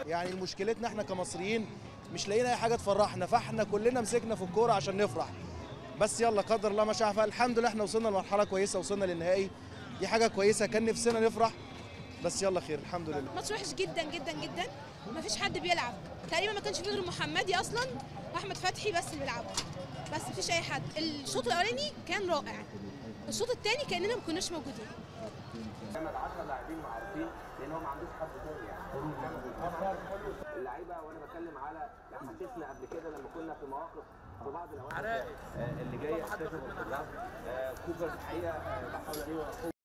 يعني مشكلتنا احنا كمصريين مش لاقيين اي حاجه تفرحنا فاحنا كلنا مسكنا في الكوره عشان نفرح بس يلا قدر الله ما شاء فعل الحمد لله احنا وصلنا لمرحله كويسه وصلنا للنهائي دي حاجه كويسه كان نفسنا نفرح بس يلا خير الحمد لله ماتش وحش جدا جدا جدا ما فيش حد بيلعب تقريبا ما كانش فيه غير محمدي اصلا واحمد فتحي بس اللي بيلعبوا بس ما فيش اي حد الشوط الاولاني كان رائع الشوط الثاني كاننا ما كناش موجودين كانت 10 لاعبين معروفين لان هو ما عندوش حد تاني يعني اللعيبه وانا بتكلم على حسسنا قبل كده لما كنا في مواقف في بعض الاوقات آه، اللي جاي اكتشفوا في اللعب آه، كوبر الحقيقه آه، بحاول عليه